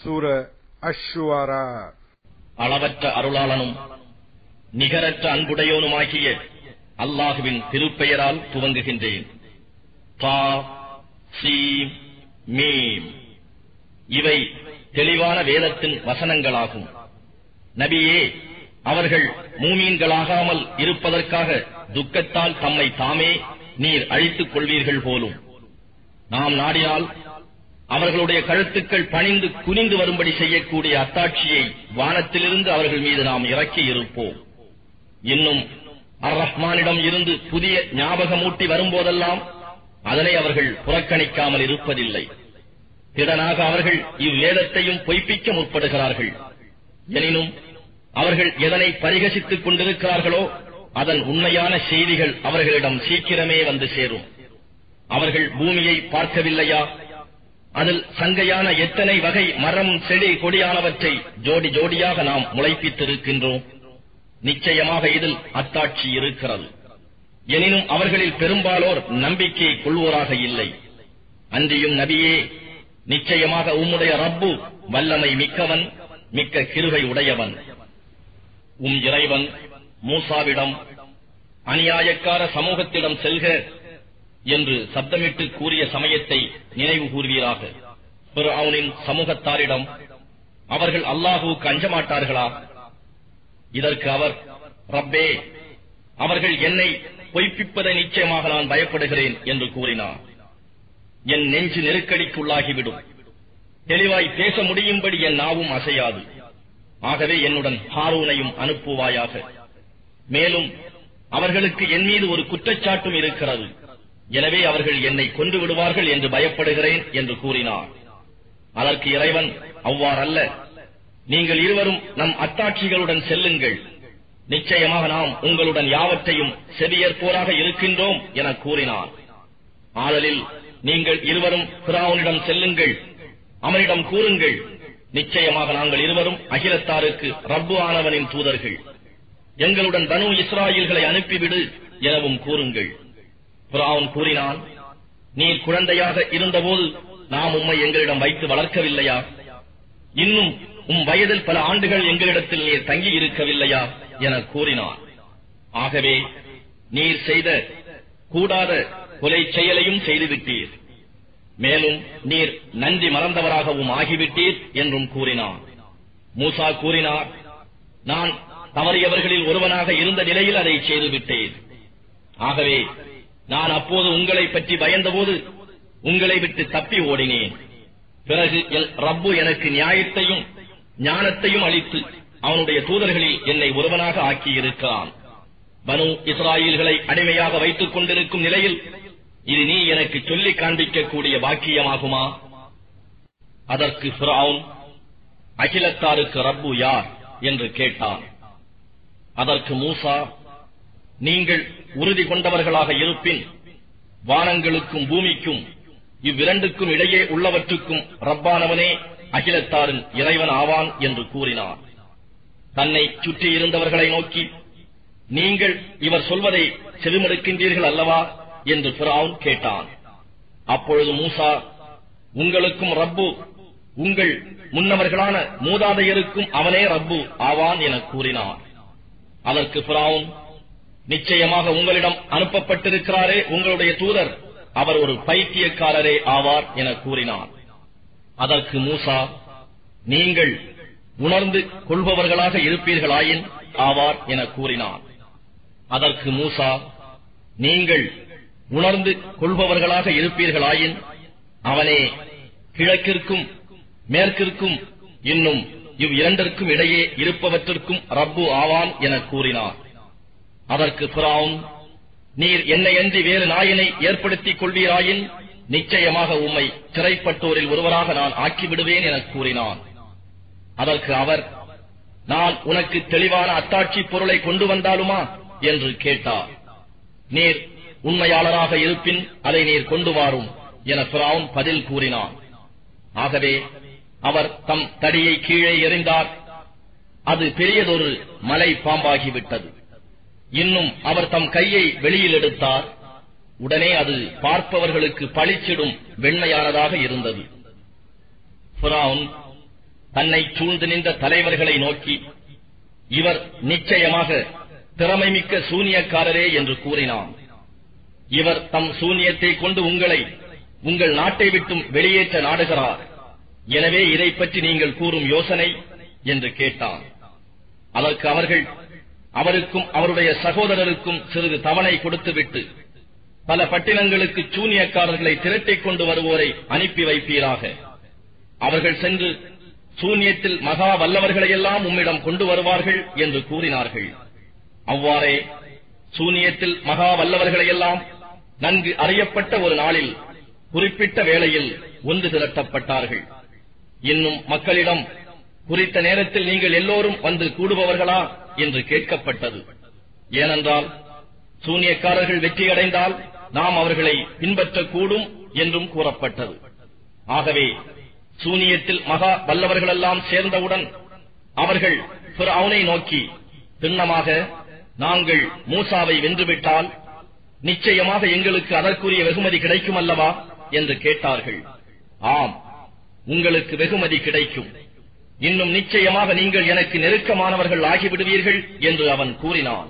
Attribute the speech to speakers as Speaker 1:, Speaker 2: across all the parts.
Speaker 1: சூர அஷ்ஷுவாரா
Speaker 2: அளவற்ற அருளாளனும் நிகரற்ற அன்புடையோனுமாகிய அல்லாஹுவின் திருப்பெயரால் துவங்குகின்றேன் பா சீம் மீம் இவை தெளிவான வேதத்தின் வசனங்களாகும் நபியே அவர்கள் மூமீன்களாகாமல் இருப்பதற்காக துக்கத்தால் தம்மை தாமே நீர் அழித்துக் கொள்வீர்கள் போலும் நாம் நாடினால் அவர்களுடைய கழுத்துக்கள் பணிந்து குனிந்து வரும்படி செய்யக்கூடிய அத்தாட்சியை வானத்திலிருந்து அவர்கள் மீது நாம் இறக்கி இருப்போம் இன்னும் அர் ரஹ்மானிடம் இருந்து புதிய ஞாபகமூட்டி வரும்போதெல்லாம் அதனை அவர்கள் புறக்கணிக்காமல் இருப்பதில்லை திடனாக அவர்கள் இவ்வேதத்தையும் பொய்ப்பிக்க முற்படுகிறார்கள் எனினும் அவர்கள் எதனை பரிகசித்துக் கொண்டிருக்கிறார்களோ அதன் உண்மையான செய்திகள் அவர்களிடம் சீக்கிரமே வந்து சேரும் அவர்கள் பூமியை பார்க்கவில்லையா அதில் சங்கையான எத்தனை வகை மரம் செடி கொடியானவற்றை ஜோடி ஜோடியாக நாம் முளைப்பித்திருக்கின்றோம் நிச்சயமாக இதில் அத்தாட்சி இருக்கிறது எனினும் அவர்களில் பெரும்பாலோர் நம்பிக்கை கொள்வோராக இல்லை அன்றியும் நபியே நிச்சயமாக உம்முடைய ரப்பு வல்லமை மிக்கவன் மிக்க கிருகை உடையவன் உம் இறைவன் மூசாவிடம் அநியாயக்கார சமூகத்திடம் செல்க என்று சப்தமிட்டு கூறிய சமயத்தை நினைவு கூர்வீராக அவனின் சமூகத்தாரிடம் அவர்கள் அல்லாஹுவுக்கு அஞ்சமாட்டார்களா இதற்கு அவர் ரப்பே அவர்கள் என்னை பொய்ப்பிப்பதை நிச்சயமாக நான் பயப்படுகிறேன் என்று கூறினார் என் நெஞ்சு நெருக்கடிக்குள்ளாகிவிடும் தெளிவாய் பேச முடியும்படி என் நாவும் அசையாது ஆகவே என்னுடன் ஹாரூனையும் அனுப்புவாயாக மேலும் அவர்களுக்கு என் மீது ஒரு குற்றச்சாட்டும் இருக்கிறது எனவே அவர்கள் என்னை கொன்று விடுவார்கள் என்று பயப்படுகிறேன் என்று கூறினார் அதற்கு இறைவன் அவ்வாறல்ல நீங்கள் இருவரும் நம் அத்தாட்சிகளுடன் செல்லுங்கள் நிச்சயமாக நாம் உங்களுடன் யாவற்றையும் செவியேற்போராக இருக்கின்றோம் என கூறினார் ஆதலில் நீங்கள் இருவரும் பிராவுனிடம் செல்லுங்கள் அவனிடம் கூறுங்கள் நிச்சயமாக நாங்கள் இருவரும் அகிலத்தாருக்கு ரப்பு ஆனவனின் தூதர்கள் எங்களுடன் பனு இஸ்ராயல்களை அனுப்பிவிடு எனவும் கூறுங்கள் பிராவுன் கூறினான் நீர் குழந்தையாக இருந்தபோது நாம் உம்மை எங்களிடம் வைத்து வளர்க்கவில்லையா இன்னும் உம் வயதில் பல ஆண்டுகள் எங்களிடத்தில் நீர் தங்கி இருக்கவில்லையா என கூறினார் ஆகவே நீர் செய்த கூடாத கொலை செயலையும் செய்துவிட்டீர் மேலும் நீர் நன்றி மறந்தவராகவும் ஆகிவிட்டீர் என்றும் கூறினார் மூசா கூறினார் நான் தவறியவர்களில் ஒருவனாக இருந்த நிலையில் அதை செய்துவிட்டேன் ஆகவே நான் அப்போது உங்களை பற்றி பயந்தபோது உங்களை விட்டு தப்பி ஓடினேன் பிறகு என் ரப்பு எனக்கு நியாயத்தையும் ஞானத்தையும் அளித்து அவனுடைய தூதர்களில் என்னை ஒருவனாக ஆக்கியிருக்கிறான் பனு இஸ்ராயல்களை அடிமையாக வைத்துக் கொண்டிருக்கும் நிலையில் இது நீ எனக்கு சொல்லி காண்பிக்கக்கூடிய பாக்கியமாகுமா அதற்கு ஃபிரவுன் அகிலத்தாருக்கு ரப்பு யார் என்று கேட்டான் அதற்கு மூசா நீங்கள் உறுதி கொண்டவர்களாக இருப்பின் வானங்களுக்கும் பூமிக்கும் இவ்விரண்டுக்கும் இடையே உள்ளவற்றுக்கும் ரப்பானவனே அகிலத்தாரின் இறைவன் ஆவான் என்று கூறினார் தன்னை சுற்றி இருந்தவர்களை நோக்கி நீங்கள் இவர் சொல்வதை செவிமடுக்கின்றீர்கள் அல்லவா என்று பிராவுன் கேட்டான் அப்பொழுது மூசா உங்களுக்கும் ரப்பு உங்கள் முன்னவர்களான மூதாதையருக்கும் அவனே ரப்பு ஆவான் என கூறினார் அதற்கு பிராவுன் நிச்சயமாக உங்களிடம் அனுப்பப்பட்டிருக்கிறாரே உங்களுடைய தூதர் அவர் ஒரு பைத்தியக்காரரே ஆவார் என கூறினார் அதற்கு மூசா நீங்கள் உணர்ந்து கொள்பவர்களாக இருப்பீர்களாயின் ஆவார் என கூறினார் அதற்கு மூசா நீங்கள் உணர்ந்து கொள்பவர்களாக இருப்பீர்களாயின் அவனே கிழக்கிற்கும் மேற்கிற்கும் இன்னும் இவ் இரண்டிற்கும் இடையே இருப்பவற்றிற்கும் ரப்பு ஆவான் என கூறினார் அதற்கு பிராவும் நீர் என்னையன்றி வேறு நாயினை ஏற்படுத்திக் கொள்வீராயின் நிச்சயமாக உம்மை சிறைப்பட்டோரில் ஒருவராக நான் ஆக்கிவிடுவேன் என கூறினான் அதற்கு அவர் நான் உனக்கு தெளிவான அத்தாட்சி பொருளை கொண்டு வந்தாலுமா என்று கேட்டார் நீர் உண்மையாளராக இருப்பின் அதை நீர் கொண்டு வாரும் என பிராவுன் பதில் கூறினான் ஆகவே அவர் தம் தடியை கீழே எறிந்தார் அது பெரியதொரு மலை பாம்பாகிவிட்டது இன்னும் அவர் தம் கையை வெளியில் எடுத்தார் உடனே அது பார்ப்பவர்களுக்கு பளிச்சிடும் வெண்மையானதாக இருந்தது ஃபிரௌன் தன்னை சூழ்ந்து நின்ற தலைவர்களை நோக்கி இவர் நிச்சயமாக திறமைமிக்க சூனியக்காரரே என்று கூறினான் இவர் தம் சூனியத்தை கொண்டு உங்களை உங்கள் நாட்டை விட்டும் வெளியேற்ற நாடுகிறார் எனவே இதை பற்றி நீங்கள் கூறும் யோசனை என்று கேட்டான் அதற்கு அவர்கள் அவருக்கும் அவருடைய சகோதரருக்கும் சிறிது தவணை கொடுத்துவிட்டு பல பட்டினங்களுக்கு சூனியக்காரர்களை திரட்டிக் கொண்டு வருவோரை அனுப்பி வைப்பீராக அவர்கள் சென்று சூனியத்தில் மகா வல்லவர்களையெல்லாம் உம்மிடம் கொண்டு வருவார்கள் என்று கூறினார்கள் அவ்வாறே சூனியத்தில் மகா வல்லவர்களையெல்லாம் நன்கு அறியப்பட்ட ஒரு நாளில் குறிப்பிட்ட வேளையில் ஒன்று திரட்டப்பட்டார்கள் இன்னும் மக்களிடம் குறித்த நேரத்தில் நீங்கள் எல்லோரும் வந்து கூடுபவர்களா என்று கேட்கப்பட்டது ஏனென்றால் சூனியக்காரர்கள் வெற்றியடைந்தால் நாம் அவர்களை பின்பற்றக்கூடும் என்றும் கூறப்பட்டது ஆகவே சூனியத்தில் மகா வல்லவர்களெல்லாம் சேர்ந்தவுடன் அவர்கள் அவனை நோக்கி திண்ணமாக நாங்கள் மூசாவை வென்றுவிட்டால் நிச்சயமாக எங்களுக்கு அதற்குரிய வெகுமதி கிடைக்கும் அல்லவா என்று கேட்டார்கள் ஆம் உங்களுக்கு வெகுமதி கிடைக்கும் இன்னும் நிச்சயமாக நீங்கள் எனக்கு நெருக்கமானவர்கள் ஆகிவிடுவீர்கள் என்று அவன் கூறினான்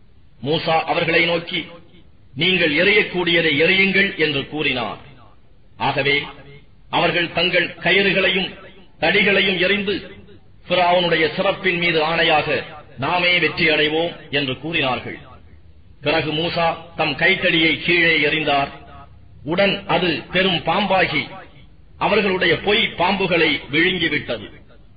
Speaker 2: மூசா அவர்களை நோக்கி நீங்கள் எறியக்கூடியதை எறியுங்கள் என்று கூறினார் ஆகவே அவர்கள் தங்கள் கயிறுகளையும் தடிகளையும் எறிந்து பிராவனுடைய சிறப்பின் மீது ஆணையாக நாமே வெற்றி அடைவோம் என்று கூறினார்கள் பிறகு மூசா தம் கைத்தடியை கீழே எறிந்தார் உடன் அது பெரும் பாம்பாகி அவர்களுடைய பொய் பாம்புகளை விழுங்கிவிட்டது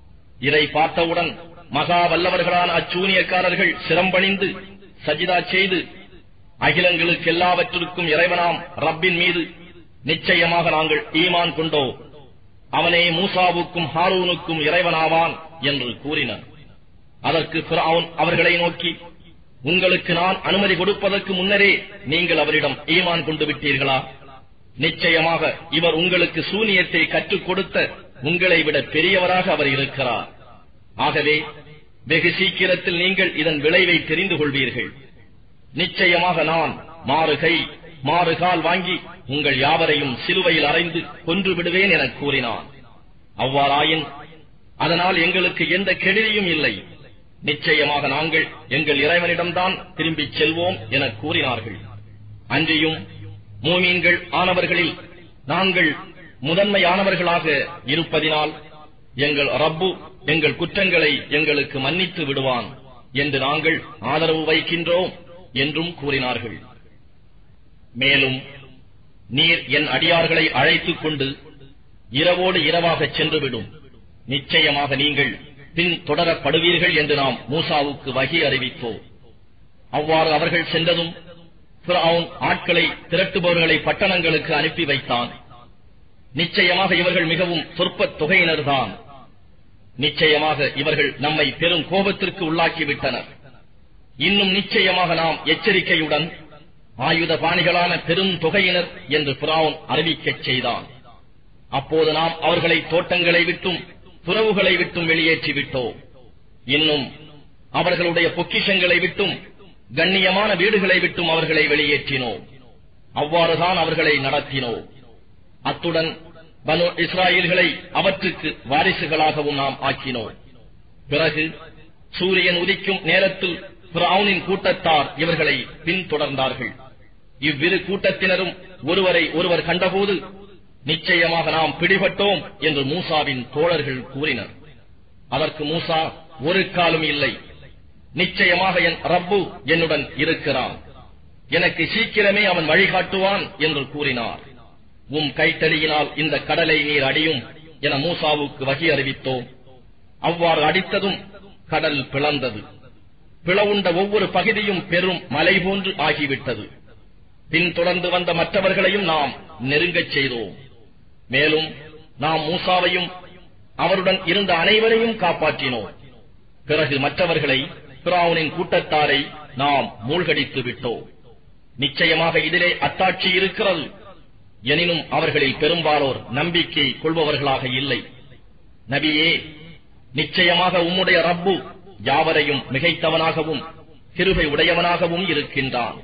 Speaker 2: இதை பார்த்தவுடன் மகா வல்லவர்களான அச்சூனியக்காரர்கள் சிரம்பணிந்து சஜிதா செய்து அகிலங்களுக்கு எல்லாவற்றிற்கும் இறைவனாம் ரப்பின் மீது நிச்சயமாக நாங்கள் ஈமான் கொண்டோம் அவனே மூசாவுக்கும் ஹாரூனுக்கும் இறைவனாவான் என்று கூறினர் அதற்கு பிராவுன் அவர்களை நோக்கி உங்களுக்கு நான் அனுமதி கொடுப்பதற்கு முன்னரே நீங்கள் அவரிடம் ஈமான் கொண்டு விட்டீர்களா நிச்சயமாக இவர் உங்களுக்கு சூனியத்தை கற்றுக் கொடுத்த உங்களை விட பெரியவராக அவர் இருக்கிறார் ஆகவே வெகு சீக்கிரத்தில் நீங்கள் இதன் விளைவை தெரிந்து கொள்வீர்கள் நிச்சயமாக நான் மாறுகை மாறுகால் வாங்கி உங்கள் யாவரையும் சிலுவையில் அறைந்து கொன்று விடுவேன் என கூறினான் அவ்வாறாயின் அதனால் எங்களுக்கு எந்த கெடுதியும் இல்லை நிச்சயமாக நாங்கள் எங்கள் இறைவனிடம்தான் திரும்பிச் செல்வோம் என கூறினார்கள் அன்றியும் மூமீன்கள் ஆனவர்களில் நாங்கள் முதன்மையானவர்களாக இருப்பதினால் எங்கள் ரப்பு எங்கள் குற்றங்களை எங்களுக்கு மன்னித்து விடுவான் என்று நாங்கள் ஆதரவு வைக்கின்றோம் என்றும் கூறினார்கள் மேலும் நீர் என் அடியார்களை அழைத்துக் கொண்டு இரவோடு இரவாக சென்றுவிடும் நிச்சயமாக நீங்கள் பின் தொடரப்படுவீர்கள் என்று நாம் மூசாவுக்கு வகி அறிவித்தோம் அவ்வாறு அவர்கள் சென்றதும் பிறவுன் ஆட்களை திரட்டுபவர்களை பட்டணங்களுக்கு அனுப்பி வைத்தான் நிச்சயமாக இவர்கள் மிகவும் சொற்ப தொகையினர்தான் நிச்சயமாக இவர்கள் நம்மை பெரும் கோபத்திற்கு உள்ளாக்கிவிட்டனர் இன்னும் நிச்சயமாக நாம் எச்சரிக்கையுடன் ஆயுத பாணிகளான பெரும் தொகையினர் என்று பிராவுன் அறிவிக்கச் செய்தான் அப்போது நாம் அவர்களை தோட்டங்களை விட்டும் துறவுகளை விட்டும் வெளியேற்றி விட்டோம் இன்னும் அவர்களுடைய பொக்கிஷங்களை விட்டும் கண்ணியமான வீடுகளை விட்டும் அவர்களை வெளியேற்றினோம் அவ்வாறுதான் அவர்களை நடத்தினோம் அத்துடன் பனு இஸ்ராயல்களை அவற்றுக்கு வாரிசுகளாகவும் நாம் ஆக்கினோம் பிறகு சூரியன் உதிக்கும் நேரத்தில் பிரவுனின் கூட்டத்தார் இவர்களை பின்தொடர்ந்தார்கள் இவ்விரு கூட்டத்தினரும் ஒருவரை ஒருவர் கண்டபோது நிச்சயமாக நாம் பிடிபட்டோம் என்று மூசாவின் தோழர்கள் கூறினர் அதற்கு மூசா ஒரு காலம் இல்லை நிச்சயமாக என் ரப்பு என்னுடன் இருக்கிறான் எனக்கு சீக்கிரமே அவன் வழிகாட்டுவான் என்று கூறினார் உம் கைத்தடியினால் இந்த கடலை நீர் அடியும் என மூசாவுக்கு வகி அறிவித்தோம் அவ்வாறு அடித்ததும் கடல் பிளந்தது பிளவுண்ட ஒவ்வொரு பகுதியும் பெரும் மலை போன்று ஆகிவிட்டது பின் தொடர்ந்து வந்த மற்றவர்களையும் நாம் நெருங்கச் செய்தோம் மேலும் நாம் மூசாவையும் அவருடன் இருந்த அனைவரையும் காப்பாற்றினோம் பிறகு மற்றவர்களை பிராவுனின் கூட்டத்தாரை நாம் மூழ்கடித்து விட்டோம் நிச்சயமாக இதிலே அத்தாட்சி இருக்கிறது எனினும் அவர்களில் பெரும்பாலோர் நம்பிக்கை கொள்பவர்களாக இல்லை நபியே நிச்சயமாக உம்முடைய ரப்பு யாவரையும் மிகைத்தவனாகவும் கிருபை உடையவனாகவும் இருக்கின்றான்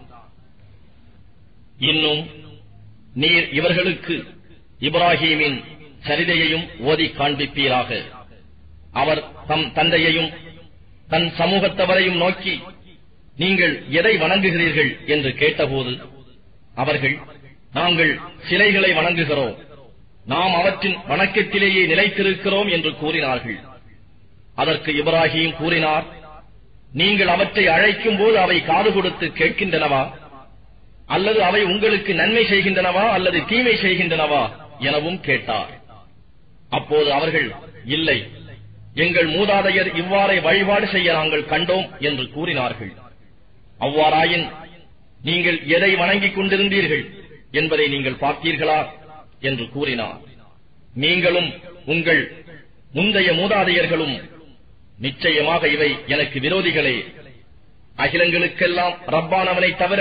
Speaker 2: இன்னும் நீர் இவர்களுக்கு இப்ராஹீமின் சரிதையையும் ஓதி காண்பிப்பீராக அவர் தம் தந்தையையும் தன் சமூகத்தவரையும் நோக்கி நீங்கள் எதை வணங்குகிறீர்கள் என்று கேட்டபோது அவர்கள் நாங்கள் சிலைகளை வணங்குகிறோம் நாம் அவற்றின் வணக்கத்திலேயே நிலைத்திருக்கிறோம் என்று கூறினார்கள் அதற்கு இப்ராஹிம் கூறினார் நீங்கள் அவற்றை அழைக்கும் போது அவை காது கொடுத்து கேட்கின்றனவா அல்லது அவை உங்களுக்கு நன்மை செய்கின்றனவா அல்லது தீமை செய்கின்றனவா எனவும் கேட்டார் அப்போது அவர்கள் இல்லை எங்கள் மூதாதையர் இவ்வாறே வழிபாடு செய்ய நாங்கள் கண்டோம் என்று கூறினார்கள் அவ்வாறாயின் நீங்கள் எதை வணங்கிக் கொண்டிருந்தீர்கள் என்பதை நீங்கள் பார்த்தீர்களா என்று கூறினார் நீங்களும் உங்கள் முந்தைய மூதாதையர்களும் நிச்சயமாக இவை எனக்கு விரோதிகளே அகிலங்களுக்கெல்லாம் ரப்பானவனை தவிர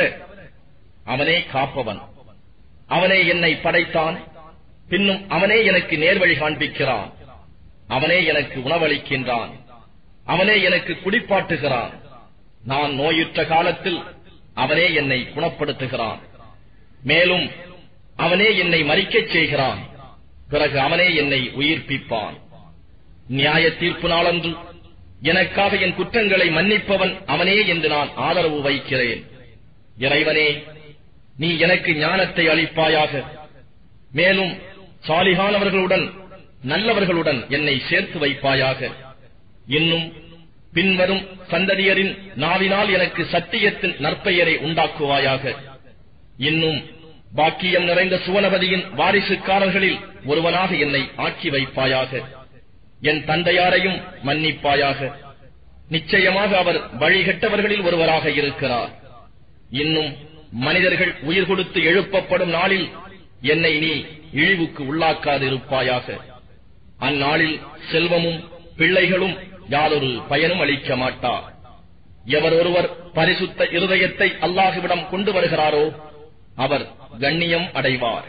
Speaker 2: அவனே காப்பவன் அவனே என்னை படைத்தான் பின்னும் அவனே எனக்கு நேர்வழி காண்பிக்கிறான் அவனே எனக்கு உணவளிக்கின்றான் அவனே எனக்கு குடிப்பாட்டுகிறான் நான் நோயுற்ற காலத்தில் அவனே என்னை குணப்படுத்துகிறான் மேலும் அவனே என்னை மறிக்கச் செய்கிறான் பிறகு அவனே என்னை உயிர்ப்பிப்பான் நியாய தீர்ப்பு நாளன்று எனக்காக என் குற்றங்களை மன்னிப்பவன் அவனே என்று நான் ஆதரவு வைக்கிறேன் இறைவனே நீ எனக்கு ஞானத்தை அளிப்பாயாக மேலும் சாலிகானவர்களுடன் நல்லவர்களுடன் என்னை சேர்த்து வைப்பாயாக இன்னும் பின்வரும் சந்ததியரின் நாவினால் எனக்கு சத்தியத்தின் நற்பெயரை உண்டாக்குவாயாக இன்னும் பாக்கியம் நிறைந்த சுவனபதியின் வாரிசுக்காரர்களில் ஒருவனாக என்னை ஆக்கி வைப்பாயாக என் தந்தையாரையும் மன்னிப்பாயாக நிச்சயமாக அவர் வழிகட்டவர்களில் ஒருவராக இருக்கிறார் இன்னும் மனிதர்கள் உயிர் கொடுத்து எழுப்பப்படும் நாளில் என்னை நீ இழிவுக்கு உள்ளாக்காது இருப்பாயாக அந்நாளில் செல்வமும் பிள்ளைகளும் யாதொரு பயனும் அளிக்க மாட்டார் எவர் ஒருவர் பரிசுத்த இருதயத்தை அல்லாஹுவிடம் கொண்டு வருகிறாரோ அவர் கண்ணியம் அடைவார்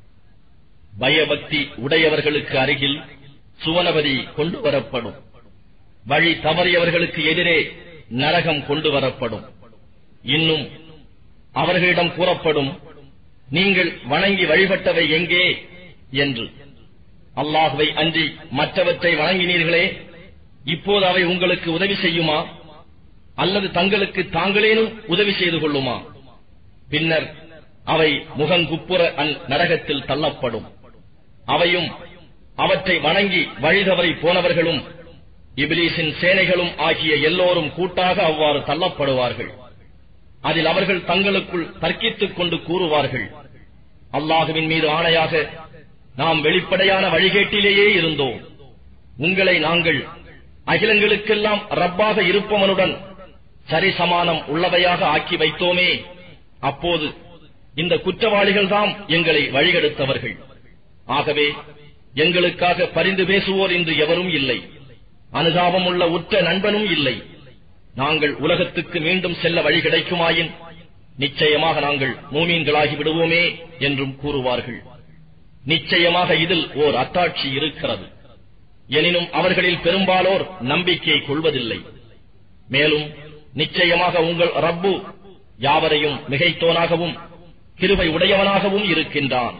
Speaker 2: பயபக்தி உடையவர்களுக்கு அருகில் சுவனபதி கொண்டு வரப்படும் வழி தவறியவர்களுக்கு எதிரே நரகம் கொண்டு வரப்படும் இன்னும் அவர்களிடம் கூறப்படும் நீங்கள் வணங்கி வழிபட்டவை எங்கே என்று அல்லாஹுவை அன்றி மற்றவற்றை வணங்கினீர்களே இப்போது அவை உங்களுக்கு உதவி செய்யுமா அல்லது தங்களுக்கு தாங்களேனும் உதவி செய்து கொள்ளுமா பின்னர் அவை முகங்குப்புற அந் நரகத்தில் தள்ளப்படும் அவையும் அவற்றை வணங்கி வழிதவறி போனவர்களும் இபிலீசின் சேனைகளும் ஆகிய எல்லோரும் கூட்டாக அவ்வாறு தள்ளப்படுவார்கள் அதில் அவர்கள் தங்களுக்குள் தர்க்கித்துக் கொண்டு கூறுவார்கள் அல்லாஹுவின் மீது ஆணையாக நாம் வெளிப்படையான வழிகேட்டிலேயே இருந்தோம் உங்களை நாங்கள் அகிலங்களுக்கெல்லாம் ரப்பாக இருப்பவனுடன் சரிசமானம் உள்ளவையாக ஆக்கி வைத்தோமே அப்போது இந்த குற்றவாளிகள்தாம் எங்களை வழிகெடுத்தவர்கள் ஆகவே எங்களுக்காக பரிந்து பேசுவோர் இன்று எவரும் இல்லை அனுதாபம் உள்ள உற்ற நண்பனும் இல்லை நாங்கள் உலகத்துக்கு மீண்டும் செல்ல வழி கிடைக்குமாயின் நிச்சயமாக நாங்கள் மூமீன்களாகி விடுவோமே என்றும் கூறுவார்கள் நிச்சயமாக இதில் ஓர் அத்தாட்சி இருக்கிறது எனினும் அவர்களில் பெரும்பாலோர் நம்பிக்கை கொள்வதில்லை மேலும் நிச்சயமாக உங்கள் ரப்பு யாவரையும் மிகைத்தோனாகவும் கிருபை உடையவனாகவும் இருக்கின்றான்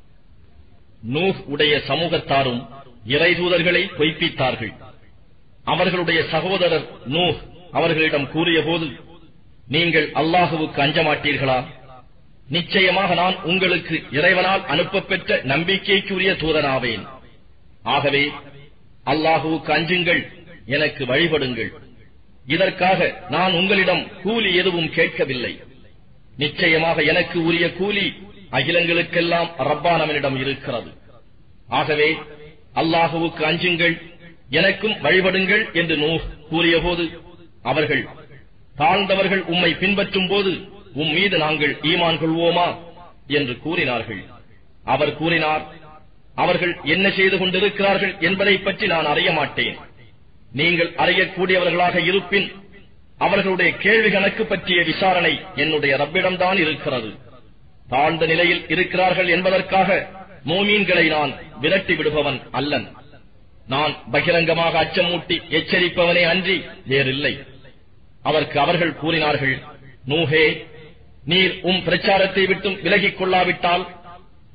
Speaker 2: நூஹ் உடைய சமூகத்தாரும் இறைதூதர்களை பொய்ப்பித்தார்கள் அவர்களுடைய சகோதரர் நூஹ் அவர்களிடம் கூறியபோது நீங்கள் அல்லாஹுவுக்கு அஞ்ச மாட்டீர்களா நிச்சயமாக நான் உங்களுக்கு இறைவனால் அனுப்பப் பெற்ற நம்பிக்கைக்குரிய தூதனாவேன் ஆகவே அல்லாஹுவுக்கு அஞ்சுங்கள் எனக்கு வழிபடுங்கள் இதற்காக நான் உங்களிடம் கூலி எதுவும் கேட்கவில்லை நிச்சயமாக எனக்கு உரிய கூலி அகிலங்களுக்கெல்லாம் ரப்பானவனிடம் இருக்கிறது ஆகவே அல்லாஹுவுக்கு அஞ்சுங்கள் எனக்கும் வழிபடுங்கள் என்று நூஹ் கூறியபோது அவர்கள் தாழ்ந்தவர்கள் உம்மை பின்பற்றும் போது உம் மீது நாங்கள் ஈமான் கொள்வோமா என்று கூறினார்கள் அவர் கூறினார் அவர்கள் என்ன செய்து கொண்டிருக்கிறார்கள் என்பதை பற்றி நான் அறிய மாட்டேன் நீங்கள் அறியக்கூடியவர்களாக இருப்பின் அவர்களுடைய கேள்வி கணக்கு பற்றிய விசாரணை என்னுடைய ரப்பிடம்தான் இருக்கிறது தாழ்ந்த நிலையில் இருக்கிறார்கள் என்பதற்காக மோமீன்களை நான் விரட்டி விடுபவன் அல்லன் நான் பகிரங்கமாக அச்சமூட்டி எச்சரிப்பவனே அன்றி வேறில்லை அதற்கு அவர்கள் கூறினார்கள் நூஹே நீர் உம் பிரச்சாரத்தை விட்டும் விலகிக் கொள்ளாவிட்டால்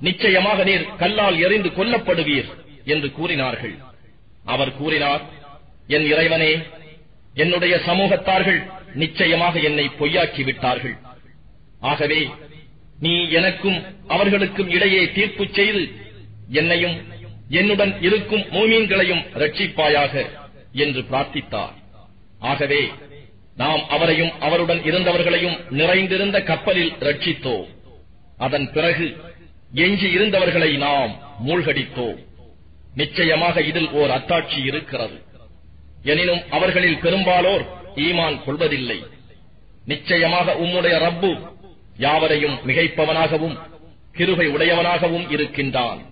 Speaker 2: நிச்சயமாக நீர் கல்லால் எறிந்து கொல்லப்படுவீர் என்று கூறினார்கள் அவர் கூறினார் என் இறைவனே என்னுடைய சமூகத்தார்கள் நிச்சயமாக என்னை பொய்யாக்கி விட்டார்கள் ஆகவே நீ எனக்கும் அவர்களுக்கும் இடையே தீர்ப்பு செய்து என்னையும் என்னுடன் இருக்கும் மூமீன்களையும் ரட்சிப்பாயாக என்று பிரார்த்தித்தார் ஆகவே நாம் அவரையும் அவருடன் இருந்தவர்களையும் நிறைந்திருந்த கப்பலில் ரட்சித்தோம் அதன் பிறகு எஞ்சி இருந்தவர்களை நாம் மூழ்கடித்தோம் நிச்சயமாக இதில் ஓர் அத்தாட்சி இருக்கிறது எனினும் அவர்களில் பெரும்பாலோர் ஈமான் கொள்வதில்லை நிச்சயமாக உம்முடைய ரப்பு யாவரையும் மிகைப்பவனாகவும் கிருபை உடையவனாகவும் இருக்கின்றான்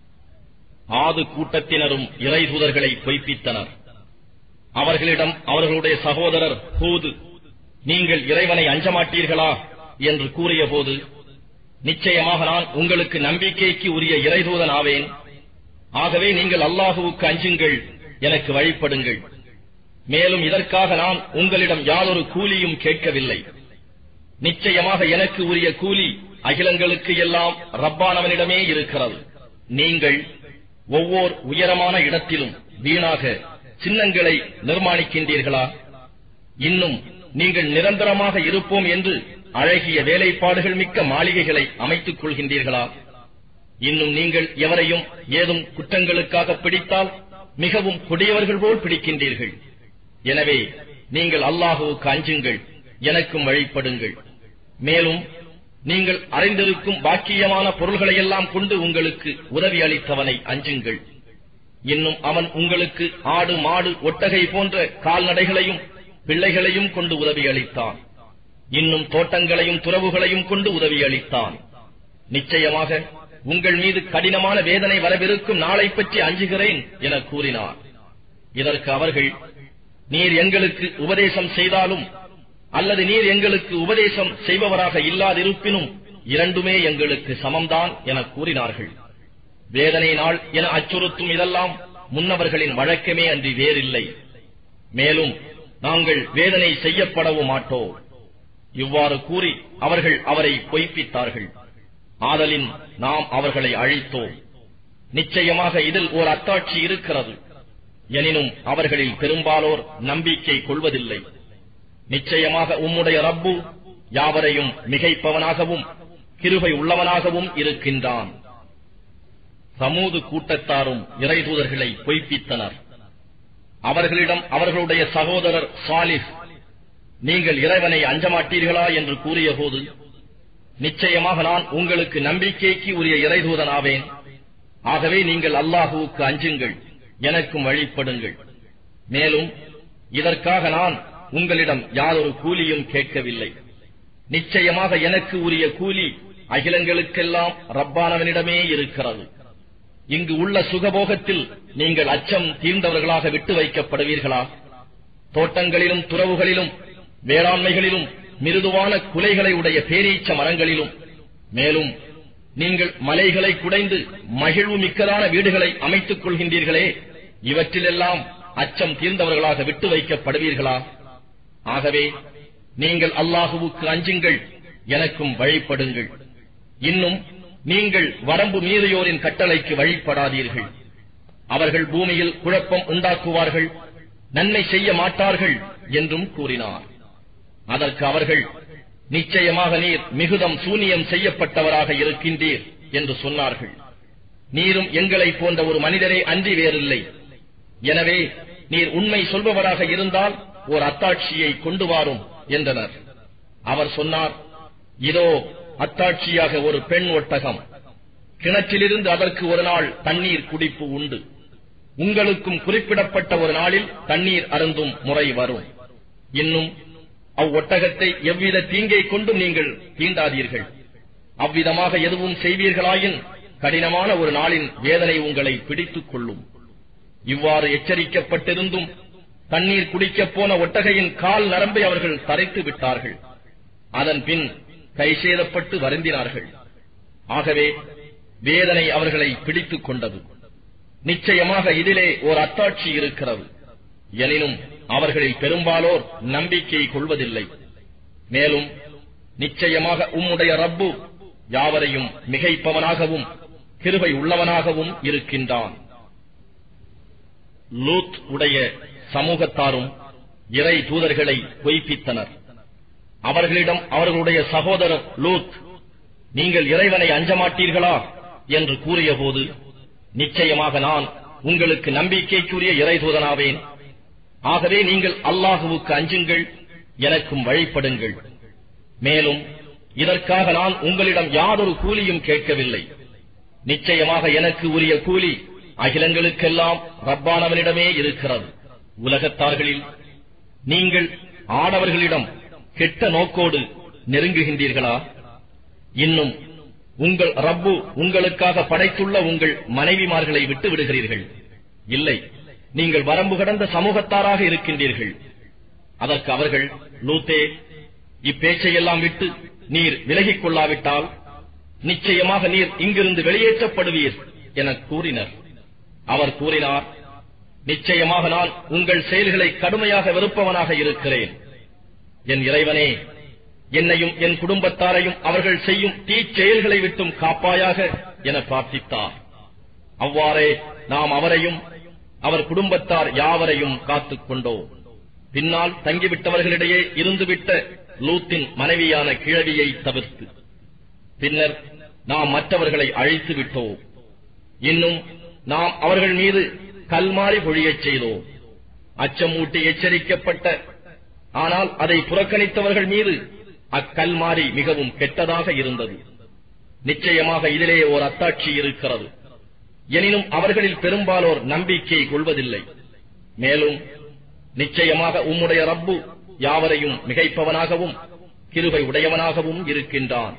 Speaker 2: ஆது கூட்டத்தினரும் இறை தூதர்களை பொய்ப்பித்தனர் அவர்களிடம் அவர்களுடைய சகோதரர் ஹூது நீங்கள் இறைவனை அஞ்சமாட்டீர்களா என்று கூறியபோது நிச்சயமாக நான் உங்களுக்கு நம்பிக்கைக்கு உரிய இறைதூதன் ஆவேன் ஆகவே நீங்கள் அல்லாஹுவுக்கு அஞ்சுங்கள் எனக்கு வழிபடுங்கள் மேலும் இதற்காக நான் உங்களிடம் யாதொரு கூலியும் கேட்கவில்லை நிச்சயமாக எனக்கு உரிய கூலி அகிலங்களுக்கு எல்லாம் ரப்பானவனிடமே இருக்கிறது நீங்கள் ஒவ்வொரு உயரமான இடத்திலும் வீணாக சின்னங்களை நிர்மாணிக்கின்றீர்களா இன்னும் நீங்கள் நிரந்தரமாக இருப்போம் என்று அழகிய வேலைப்பாடுகள் மிக்க மாளிகைகளை அமைத்துக் கொள்கின்றீர்களா இன்னும் நீங்கள் எவரையும் ஏதும் குற்றங்களுக்காக பிடித்தால் மிகவும் கொடியவர்கள் போல் பிடிக்கின்றீர்கள் எனவே நீங்கள் அல்லாஹுவுக்கு அஞ்சுங்கள் எனக்கும் வழிபடுங்கள் மேலும் நீங்கள் அறிந்திருக்கும் பாக்கியமான பொருள்களையெல்லாம் கொண்டு உங்களுக்கு உதவி அளித்தவனை அஞ்சுங்கள் இன்னும் அவன் உங்களுக்கு ஆடு மாடு ஒட்டகை போன்ற கால்நடைகளையும் பிள்ளைகளையும் கொண்டு உதவி அளித்தான் இன்னும் தோட்டங்களையும் துறவுகளையும் கொண்டு உதவி அளித்தான் நிச்சயமாக உங்கள் மீது கடினமான வேதனை வரவிருக்கும் நாளை பற்றி அஞ்சுகிறேன் என கூறினார் இதற்கு அவர்கள் நீர் எங்களுக்கு உபதேசம் செய்தாலும் அல்லது நீர் எங்களுக்கு உபதேசம் செய்பவராக இல்லாதிருப்பினும் இரண்டுமே எங்களுக்கு சமம்தான் என கூறினார்கள் வேதனை நாள் என அச்சுறுத்தும் இதெல்லாம் முன்னவர்களின் வழக்கமே அன்றி வேறில்லை மேலும் நாங்கள் வேதனை செய்யப்படவும் மாட்டோம் இவ்வாறு கூறி அவர்கள் அவரை பொய்ப்பித்தார்கள் ஆதலின் நாம் அவர்களை அழித்தோம் நிச்சயமாக இதில் ஓர் அத்தாட்சி இருக்கிறது எனினும் அவர்களில் பெரும்பாலோர் நம்பிக்கை கொள்வதில்லை நிச்சயமாக உம்முடைய ரப்பு யாவரையும் மிகைப்பவனாகவும் கிருபை உள்ளவனாகவும் இருக்கின்றான் சமூது கூட்டத்தாரும் இறைதூதர்களை பொய்ப்பித்தனர் அவர்களிடம் அவர்களுடைய சகோதரர் சாலிஸ் நீங்கள் இறைவனை அஞ்சமாட்டீர்களா என்று கூறியபோது நிச்சயமாக நான் உங்களுக்கு நம்பிக்கைக்கு உரிய இறைதூதனாவேன் ஆகவே நீங்கள் அல்லாஹுவுக்கு அஞ்சுங்கள் எனக்கும் வழிபடுங்கள் மேலும் இதற்காக நான் உங்களிடம் யாதொரு கூலியும் கேட்கவில்லை நிச்சயமாக எனக்கு உரிய கூலி அகிலங்களுக்கெல்லாம் ரப்பானவனிடமே இருக்கிறது இங்கு உள்ள சுகபோகத்தில் நீங்கள் அச்சம் தீர்ந்தவர்களாக விட்டு வைக்கப்படுவீர்களா தோட்டங்களிலும் துறவுகளிலும் வேளாண்மைகளிலும் மிருதுவான குலைகளை உடைய பேரீச்ச மரங்களிலும் மேலும் நீங்கள் மலைகளை குடைந்து மகிழ்வு மிக்கதான வீடுகளை அமைத்துக் கொள்கின்றீர்களே இவற்றிலெல்லாம் அச்சம் தீர்ந்தவர்களாக விட்டு வைக்கப்படுவீர்களா ஆகவே நீங்கள் அல்லாஹுவுக்கு அஞ்சுங்கள் எனக்கும் வழிபடுங்கள் இன்னும் நீங்கள் வரம்பு மீறியோரின் கட்டளைக்கு வழிபடாதீர்கள் அவர்கள் பூமியில் குழப்பம் உண்டாக்குவார்கள் நன்மை செய்ய மாட்டார்கள் என்றும் கூறினார் அதற்கு அவர்கள் நிச்சயமாக நீர் மிகுதம் சூனியம் செய்யப்பட்டவராக இருக்கின்றீர் என்று சொன்னார்கள் நீரும் எங்களை போன்ற ஒரு மனிதரே அன்றி வேறில்லை எனவே நீர் உண்மை சொல்பவராக இருந்தால் ஓர் அத்தாட்சியை கொண்டு வாரும் என்றனர் அவர் சொன்னார் இதோ அத்தாட்சியாக ஒரு பெண் ஒட்டகம் கிணற்றிலிருந்து அதற்கு ஒரு நாள் தண்ணீர் குடிப்பு உண்டு உங்களுக்கும் குறிப்பிடப்பட்ட ஒரு நாளில் தண்ணீர் அருந்தும் முறை வரும் இன்னும் அவ்வொட்டகத்தை எவ்வித தீங்கை கொண்டும் நீங்கள் தீண்டாதீர்கள் அவ்விதமாக எதுவும் செய்வீர்களாயின் கடினமான ஒரு நாளின் வேதனை உங்களை பிடித்துக் கொள்ளும் இவ்வாறு எச்சரிக்கப்பட்டிருந்தும் தண்ணீர் குடிக்கப் போன ஒட்டகையின் கால் நரம்பை அவர்கள் தரைத்து விட்டார்கள் அதன் பின் கைசேதப்பட்டு வருந்தினார்கள் ஆகவே வேதனை அவர்களை பிடித்துக் கொண்டது நிச்சயமாக இதிலே ஓர் அத்தாட்சி இருக்கிறது எனினும் அவர்களில் பெரும்பாலோர் நம்பிக்கை கொள்வதில்லை மேலும் நிச்சயமாக உம்முடைய ரப்பு யாவரையும் மிகைப்பவனாகவும் கிருபை உள்ளவனாகவும் இருக்கின்றான் லூத் உடைய சமூகத்தாரும் இறை தூதர்களை பொய்ப்பித்தனர் அவர்களிடம் அவர்களுடைய சகோதரர் லூத் நீங்கள் இறைவனை அஞ்சமாட்டீர்களா என்று கூறியபோது நிச்சயமாக நான் உங்களுக்கு நம்பிக்கைக்குரிய இறை தூதனாவேன் ஆகவே நீங்கள் அல்லாஹுவுக்கு அஞ்சுங்கள் எனக்கும் வழிபடுங்கள் மேலும் இதற்காக நான் உங்களிடம் யாதொரு கூலியும் கேட்கவில்லை நிச்சயமாக எனக்கு உரிய கூலி அகிலங்களுக்கெல்லாம் ரப்பானவனிடமே இருக்கிறது உலகத்தார்களில் நீங்கள் ஆடவர்களிடம் கெட்ட நோக்கோடு நெருங்குகின்றீர்களா இன்னும் உங்கள் ரப்பு உங்களுக்காக படைத்துள்ள உங்கள் மனைவிமார்களை விட்டு விடுகிறீர்கள் இல்லை நீங்கள் வரம்பு கடந்த சமூகத்தாராக இருக்கின்றீர்கள் அதற்கு அவர்கள் லூத்தே இப்பேச்சையெல்லாம் விட்டு நீர் விலகிக் கொள்ளாவிட்டால் நிச்சயமாக நீர் இங்கிருந்து வெளியேற்றப்படுவீர் என கூறினர் அவர் கூறினார் நிச்சயமாக நான் உங்கள் செயல்களை கடுமையாக வெறுப்பவனாக இருக்கிறேன் என் இறைவனே என்னையும் என் குடும்பத்தாரையும் அவர்கள் செய்யும் தீச்செயல்களை விட்டும் காப்பாயாக என பிரார்த்தித்தார் அவ்வாறே நாம் அவரையும் அவர் குடும்பத்தார் யாவரையும் காத்துக் கொண்டோம் பின்னால் தங்கிவிட்டவர்களிடையே இருந்துவிட்ட லூத்தின் மனைவியான கிழவியை தவிர்த்து பின்னர் நாம் மற்றவர்களை அழைத்து விட்டோம் இன்னும் நாம் அவர்கள் மீது கல்மாறி பொழியச் செய்தோம் அச்சமூட்டி எச்சரிக்கப்பட்ட ஆனால் அதை புறக்கணித்தவர்கள் மீது அக்கல்மாரி மிகவும் கெட்டதாக இருந்தது நிச்சயமாக இதிலே ஓர் அத்தாட்சி இருக்கிறது எனினும் அவர்களில் பெரும்பாலோர் நம்பிக்கை கொள்வதில்லை மேலும் நிச்சயமாக உம்முடைய ரப்பு யாவரையும் மிகைப்பவனாகவும் கிருபை உடையவனாகவும் இருக்கின்றான்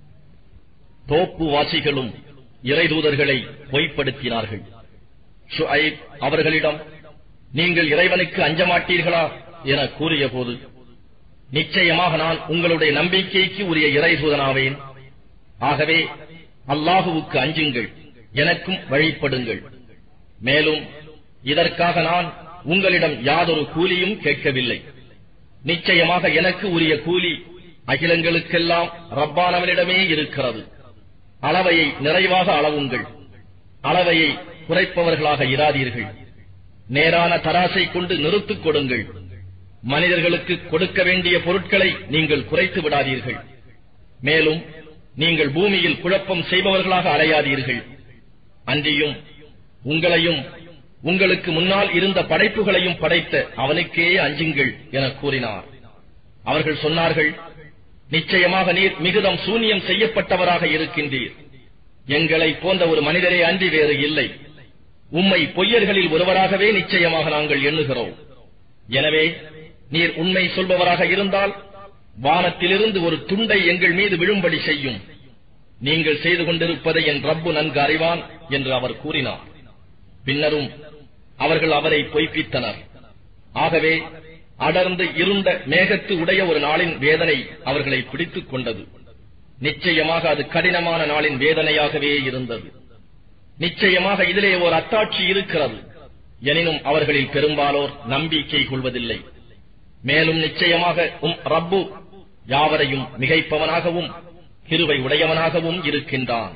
Speaker 2: தோப்பு வாசிகளும் இறைதூதர்களை பொய்ப்படுத்தினார்கள் ஷுஐப் அவர்களிடம் நீங்கள் இறைவனுக்கு அஞ்சமாட்டீர்களா என கூறிய போது நிச்சயமாக நான் உங்களுடைய நம்பிக்கைக்கு உரிய இறைதூதனாவேன் ஆகவே அல்லாஹுவுக்கு அஞ்சுங்கள் எனக்கும் வழிபடுங்கள் மேலும் இதற்காக நான் உங்களிடம் யாதொரு கூலியும் கேட்கவில்லை நிச்சயமாக எனக்கு உரிய கூலி அகிலங்களுக்கெல்லாம் ரப்பானவனிடமே இருக்கிறது அளவையை நிறைவாக அளவுங்கள் அளவையை குறைப்பவர்களாக இராதீர்கள் நேரான தராசை கொண்டு நிறுத்துக் கொடுங்கள் மனிதர்களுக்கு கொடுக்க வேண்டிய பொருட்களை நீங்கள் குறைத்து விடாதீர்கள் மேலும் நீங்கள் பூமியில் குழப்பம் செய்பவர்களாக அலையாதீர்கள் அன்றியும் உங்களையும் உங்களுக்கு முன்னால் இருந்த படைப்புகளையும் படைத்த அவனுக்கே அஞ்சுங்கள் என கூறினார் அவர்கள் சொன்னார்கள் நிச்சயமாக நீர் மிகுதம் சூனியம் செய்யப்பட்டவராக இருக்கின்றீர் எங்களை போன்ற ஒரு மனிதரே அன்றி வேறு இல்லை உம்மை பொய்யர்களில் ஒருவராகவே நிச்சயமாக நாங்கள் எண்ணுகிறோம் எனவே நீர் உண்மை சொல்பவராக இருந்தால் வானத்திலிருந்து ஒரு துண்டை எங்கள் மீது விழும்படி செய்யும் நீங்கள் செய்து கொண்டிருப்பதை என் ரப்பு நன்கு அறிவான் என்று அவர் கூறினார் பின்னரும் அவர்கள் அவரை பொய்ப்பித்தனர் ஆகவே அடர்ந்து இருண்ட மேகத்து உடைய ஒரு நாளின் வேதனை அவர்களை பிடித்துக் கொண்டது நிச்சயமாக அது கடினமான நாளின் வேதனையாகவே இருந்தது நிச்சயமாக இதிலே ஒரு அத்தாட்சி இருக்கிறது எனினும் அவர்களில் பெரும்பாலோர் நம்பிக்கை கொள்வதில்லை மேலும் நிச்சயமாக உம் ரப்பு யாவரையும் மிகைப்பவனாகவும் கிருவை உடையவனாகவும் இருக்கின்றான்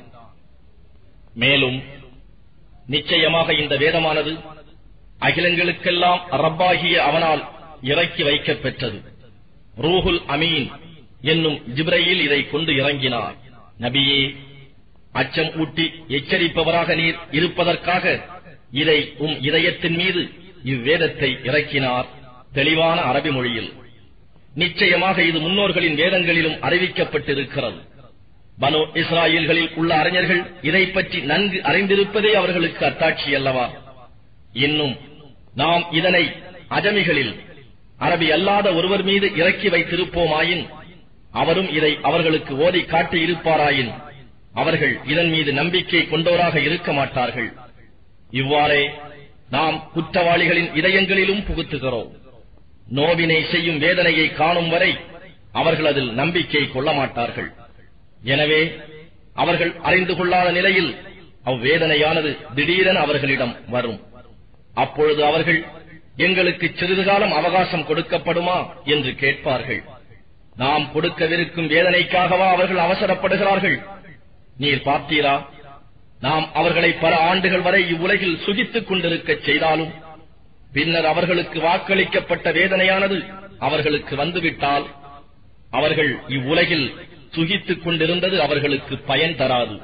Speaker 2: மேலும் நிச்சயமாக இந்த வேதமானது அகிலங்களுக்கெல்லாம் ரப்பாகிய அவனால் இறக்கி வைக்கப் பெற்றது ரூஹுல் அமீன் என்னும் ஜிப்ரையில் இதை கொண்டு இறங்கினார் நபியே அச்சம் ஊட்டி எச்சரிப்பவராக நீர் இருப்பதற்காக இதை உம் இதயத்தின் மீது இவ்வேதத்தை இறக்கினார் தெளிவான அரபி மொழியில் நிச்சயமாக இது முன்னோர்களின் வேதங்களிலும் அறிவிக்கப்பட்டிருக்கிறது பனோ இஸ்ராயல்களில் உள்ள அறிஞர்கள் இதை பற்றி நன்கு அறிந்திருப்பதே அவர்களுக்கு அத்தாட்சி அல்லவா இன்னும் நாம் இதனை அஜமிகளில் அரபி அல்லாத ஒருவர் மீது இறக்கி வைத்திருப்போமாயின் அவரும் இதை அவர்களுக்கு ஓதி காட்டி இருப்பாராயின் அவர்கள் இதன் மீது நம்பிக்கை கொண்டோராக இருக்க மாட்டார்கள் இவ்வாறே நாம் குற்றவாளிகளின் இதயங்களிலும் புகுத்துகிறோம் நோவினை செய்யும் வேதனையை காணும் வரை அவர்கள் அதில் நம்பிக்கை கொள்ள மாட்டார்கள் எனவே அவர்கள் அறிந்து கொள்ளாத நிலையில் அவ்வேதனையானது திடீரென அவர்களிடம் வரும் அப்பொழுது அவர்கள் எங்களுக்கு சிறிது காலம் அவகாசம் கொடுக்கப்படுமா என்று கேட்பார்கள் நாம் கொடுக்கவிருக்கும் வேதனைக்காகவா அவர்கள் அவசரப்படுகிறார்கள் நீர் பார்த்தீரா நாம் அவர்களை பல ஆண்டுகள் வரை இவ்வுலகில் சுகித்துக் கொண்டிருக்கச் செய்தாலும் பின்னர் அவர்களுக்கு வாக்களிக்கப்பட்ட வேதனையானது அவர்களுக்கு வந்துவிட்டால் அவர்கள் இவ்வுலகில் சுகித்துக் கொண்டிருந்தது அவர்களுக்கு பயன் தராது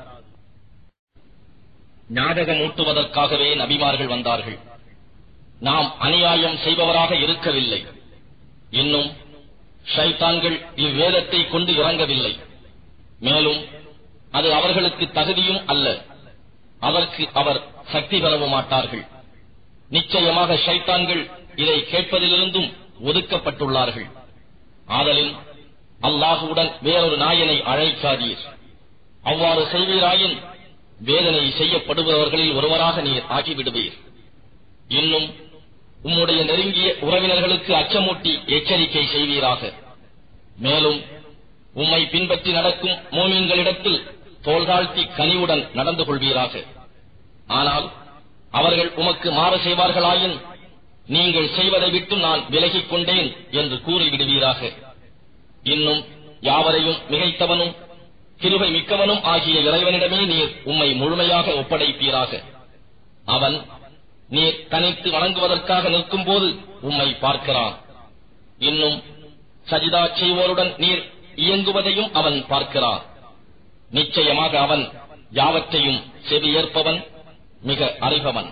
Speaker 2: ஞாபகமூட்டுவதற்காகவே நபிமார்கள் வந்தார்கள் நாம் அநியாயம் செய்பவராக இருக்கவில்லை இன்னும் ஷைத்தான்கள் இவ்வேதத்தை கொண்டு இறங்கவில்லை மேலும் அது அவர்களுக்கு தகுதியும் அல்ல அதற்கு அவர் சக்தி பெறவும் மாட்டார்கள் நிச்சயமாக ஷைத்தான்கள் இதை கேட்பதிலிருந்தும் ஒதுக்கப்பட்டுள்ளார்கள் ஆதலின் அல்லாஹுவுடன் வேறொரு நாயனை அழைக்காதீர் அவ்வாறு செய்வீராயின் வேதனை செய்யப்படுபவர்களில் ஒருவராக நீர் ஆகிவிடுவீர் இன்னும் உம்முடைய நெருங்கிய உறவினர்களுக்கு அச்சமூட்டி எச்சரிக்கை செய்வீராக மேலும் உம்மை பின்பற்றி நடக்கும் மோமீன்களிடத்தில் தோள்தாழ்த்தி கனிவுடன் நடந்து கொள்வீராக ஆனால் அவர்கள் உமக்கு மாறு செய்வார்களாயின் நீங்கள் செய்வதை விட்டு நான் விலகிக் கொண்டேன் என்று கூறிவிடுவீராக இன்னும் யாவரையும் மிகைத்தவனும் கிருபை மிக்கவனும் ஆகிய இறைவனிடமே நீர் உம்மை முழுமையாக ஒப்படைப்பீராக அவன் நீர் தனித்து வணங்குவதற்காக நிற்கும்போது உம்மை பார்க்கிறான் இன்னும் சஜிதா செய்வோருடன் நீர் இயங்குவதையும் அவன் பார்க்கிறான் நிச்சயமாக அவன் யாவற்றையும் செவியேற்பவன் மிக அறிபவன்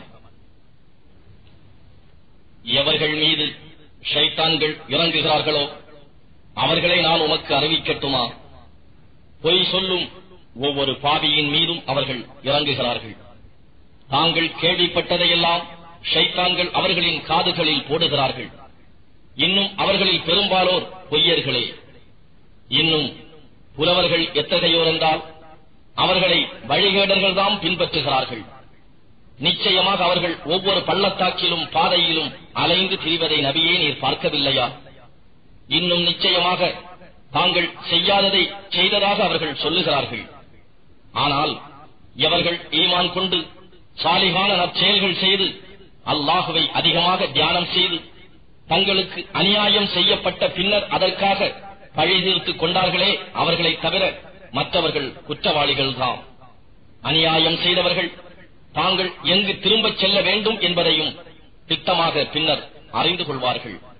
Speaker 2: எவர்கள் மீது ஷைத்தான்கள் இறங்குகிறார்களோ அவர்களை நான் உமக்கு அறிவிக்கட்டுமா பொய் சொல்லும் ஒவ்வொரு பாவியின் மீதும் அவர்கள் இறங்குகிறார்கள் தாங்கள் கேள்விப்பட்டதையெல்லாம் ஷைத்தான்கள் அவர்களின் காதுகளில் போடுகிறார்கள் இன்னும் அவர்களில் பெரும்பாலோர் பொய்யர்களே இன்னும் புலவர்கள் எத்தகையோர் என்றால் அவர்களை வழிகேடர்கள்தான் பின்பற்றுகிறார்கள் நிச்சயமாக அவர்கள் ஒவ்வொரு பள்ளத்தாக்கிலும் பாதையிலும் அலைந்து திரிவதை நபியே நீர் பார்க்கவில்லையா இன்னும் நிச்சயமாக தாங்கள் செய்யாததை செய்ததாக அவர்கள் சொல்லுகிறார்கள் ஆனால் எவர்கள் ஈமான் கொண்டு சாலிகான நற்செயல்கள் செய்து அல்லாஹுவை அதிகமாக தியானம் செய்து தங்களுக்கு அநியாயம் செய்யப்பட்ட பின்னர் அதற்காக பழி தீர்த்துக் கொண்டார்களே அவர்களை தவிர மற்றவர்கள் குற்றவாளிகள்தாம் அநியாயம் செய்தவர்கள் தாங்கள் எங்கு திரும்பச் செல்ல வேண்டும் என்பதையும் திட்டமாக பின்னர் அறிந்து கொள்வார்கள்